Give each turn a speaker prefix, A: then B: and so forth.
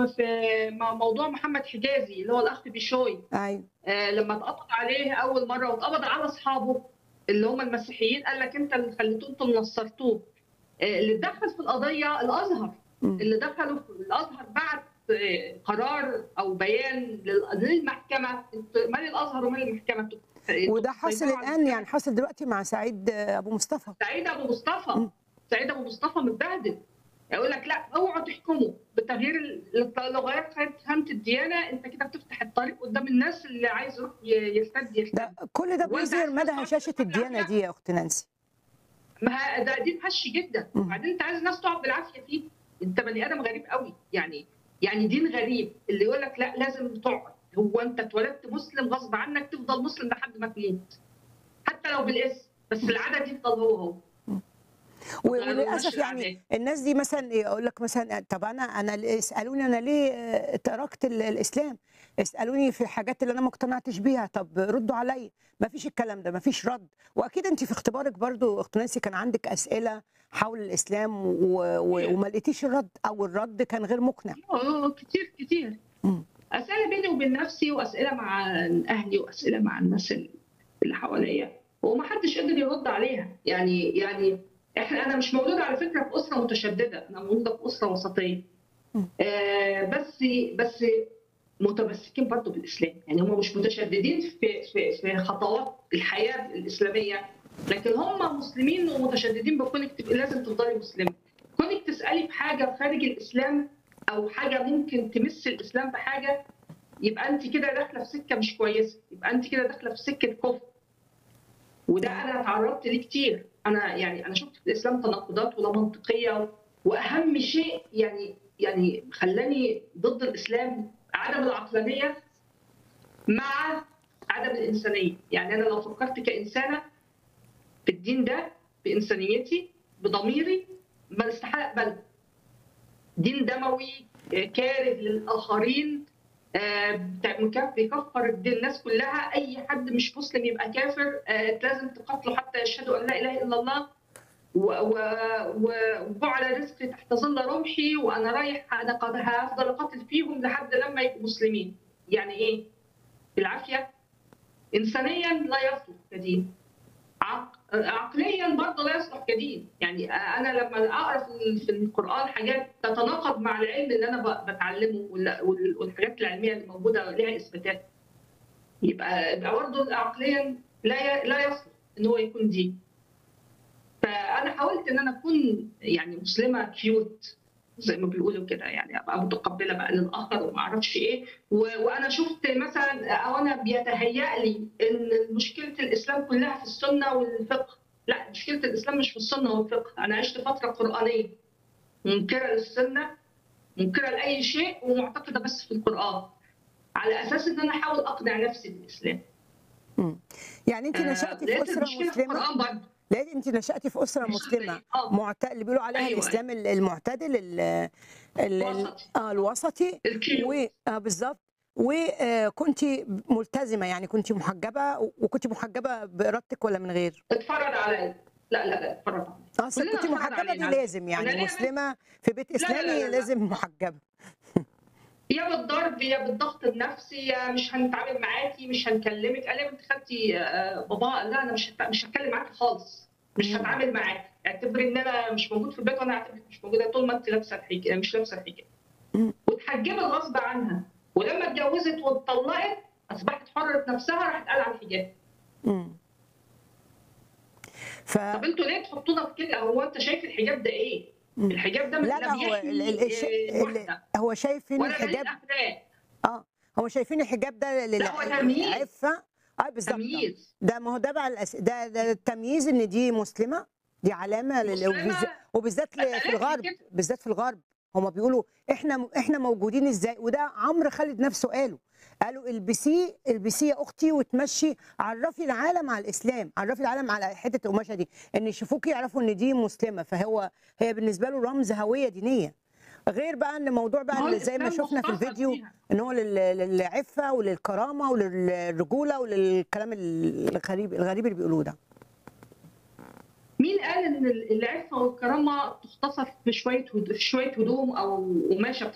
A: في مع موضوع محمد حجازي اللي هو الاخ بيشوي
B: ايوه
A: آه، لما اتقبض عليه اول مره واتقبض على اصحابه اللي هم المسيحيين قال لك انت اللي خليتوه انتم نصرتوه آه، اللي اتدخل في القضيه الازهر
B: مم.
A: اللي دخلوا في الازهر بعت آه، قرار او بيان لل- للمحكمه انت مال الازهر ومال المحكمه انتوا- انتوا
B: وده حاصل
A: بتسيطروا على
B: الان يعني حاصل دلوقتي مع سعيد ابو مصطفى
A: سعيد ابو
B: مم.
A: مصطفى سعيد ابو مصطفى متبهدل يقول لك لا اوعوا تحكموا بتغيير ال- لو غيرت فهمت الديانه انت كده بتفتح الطريق قدام الناس اللي عايز يروح ي- يرتد يرتد
B: ده كل ده
A: وأنت
B: بيظهر
A: عايز
B: مدى
A: تصرف
B: هشاشه
A: في
B: الديانه
A: العافية؟
B: دي يا اخت نانسي
A: ما ه- ده دي هش جدا
B: مم.
A: وبعدين انت عايز الناس تقعد بالعافيه فيه انت بني ادم غريب قوي يعني يعني دين غريب اللي يقول لك لا لازم تقعد هو انت اتولدت مسلم غصب عنك تفضل مسلم لحد ما تموت حتى لو بالاسم بس العدد يفضل هو هو
B: و-
A: غير
B: وللاسف
A: ماشي
B: يعني
A: العادات.
B: الناس دي مثلا يقول لك مثلا طب انا انا ل- اسالوني انا ليه آه، تركت ال- الاسلام اسالوني في الحاجات اللي انا ما اقتنعتش بيها طب ردوا عليا ما فيش الكلام ده ما فيش رد واكيد انت في اختبارك برضو اخت نانسي كان عندك اسئله حول الاسلام و... و... وما لقيتيش الرد او الرد كان غير مقنع
A: اه كتير كتير
B: مم.
A: اسئله بيني وبين نفسي واسئله مع اهلي واسئله مع الناس اللي حواليا وما حدش قدر يرد عليها يعني يعني احنا انا مش مولوده على فكره في اسره متشدده انا مولوده في اسره وسطيه
B: مم.
A: آه بس بس متمسكين برضه بالاسلام يعني هم مش متشددين في في في خطوات الحياه الاسلاميه لكن هم مسلمين ومتشددين بكونك تبقي لازم تفضلي مسلمه كونك تسالي في حاجه خارج الاسلام او حاجه ممكن تمس الاسلام بحاجه يبقى انت كده داخله في سكه مش كويسه يبقى انت كده داخله في سكه كفر وده انا تعرضت ليه كتير انا يعني انا شفت في الاسلام تناقضات ولا منطقيه واهم شيء يعني يعني خلاني ضد الاسلام عدم العقلانيه مع عدم الانسانيه يعني انا لو فكرت كانسانه في الدين ده بانسانيتي بضميري ما استحق اقبله دين دموي آه، كاره للاخرين آه، بتاع- مكف- بيكفر الدين الناس كلها اي حد مش مسلم يبقى كافر آه، لازم تقاتله حتى يشهدوا ان لا اله الا الله و- و- و- وجعل رزقي تحت ظل رمحي وانا رايح انا قد هفضل اقاتل فيهم لحد لما يبقوا مسلمين يعني ايه بالعافيه انسانيا لا يصلح كدين عق... عقليا برضه لا يصلح كدين يعني انا لما اقرا في في القران حاجات تتناقض مع العلم اللي انا ب- بتعلمه وال- وال- والحاجات العلميه اللي موجوده لها اثباتات يبقى يبقى برضه عقليا لا ي... لا يصلح ان هو يكون دين فانا حاولت ان انا اكون يعني مسلمه كيوت زي ما بيقولوا كده يعني ابقى متقبله بقى للاخر وما اعرفش ايه و- وانا شفت مثلا او انا بيتهيأ لي ان مشكله الاسلام كلها في السنه والفقه لا مشكله الاسلام مش في السنه والفقه انا عشت فتره قرانيه منكره للسنه منكره لاي شيء ومعتقده بس في القران على اساس ان انا احاول اقنع نفسي بالاسلام
B: مم. يعني انت
A: آه،
B: نشاتي في
A: لقيت
B: اسره
A: المشكله في
B: مسلمه
A: القران برضه
B: لقيت انت نشاتي في اسره مسلمه
A: اه
B: معت... اللي بيقولوا عليها
A: أيوة.
B: الاسلام ال- المعتدل ال... ال... ال...
A: وسطي.
B: اه الوسطي
A: الكيلو
B: و اه بالظبط وكنت ملتزمه يعني كنت محجبه وكنت محجبه بارادتك ولا من غير؟
A: اتفرج عليا لا لا لا اتفرج عليا
B: اه أصل
A: كلنا
B: كنت
A: اتفرج
B: محجبه دي
A: علينا.
B: لازم
A: أنا
B: يعني
A: ليه
B: مسلمه في بيت
A: لا، لا، لا،
B: اسلامي
A: لا.
B: لازم محجبه
A: يا بالضرب يا بالضغط النفسي يا مش هنتعامل معاكي مش هنكلمك قال لي بنت خالتي آه، بابا لا انا مش هت- مش هتكلم معاكي خالص مش
B: مم.
A: هتعامل معاكي اعتبري ان انا مش موجود في البيت وانا اعتبرك مش موجوده طول ما انت لابسه الحجاب مش لابسه الحجاب
B: مم.
A: واتحجبت غصب عنها ولما اتجوزت واتطلقت اصبحت حره نفسها راحت قال على الحجاب
B: مم. ف
A: طب انتوا ليه تحطونا في كده هو انت شايف الحجاب ده ايه؟
B: مم.
A: الحجاب ده
B: لا
A: لا
B: لا هو ال- ال- الش-
A: بيحمي
B: ال-
A: الوحده
B: هو شايفين
A: ولا دليل
B: الحجاب
A: اخلاق
B: اه هو شايفين الحجاب ده
A: لا، هو تمييز.
B: للعفه اه بالظبط
A: تمييز
B: ده ما هو ده بقى الأس... ده ده التمييز ان دي مسلمه دي علامه لل...
A: مسلمة
B: وبالذات- وبالذات ل- في
A: أسألك
B: الغرب
A: كده.
B: بالذات في الغرب هما بيقولوا احنا احنا موجودين ازاي وده عمرو خالد نفسه قاله قالوا البسيه البسيه يا اختي وتمشي عرفي العالم على الاسلام عرفي العالم على حته القماشه دي ان يشوفوكي يعرفوا ان دي مسلمه فهو هي بالنسبه له رمز هويه دينيه غير بقى ان موضوع
A: ما هو
B: بقى زي ما
A: الإسلام
B: شفنا في
A: مختصر
B: الفيديو
A: فيها.
B: ان هو لل- للعفه وللكرامه وللرجوله وللكلام الغريب الغريب اللي بيقولوه ده
A: مين قال ان العفه والكرامه تختصر في شويه هد- في شويه هدوم او قماشه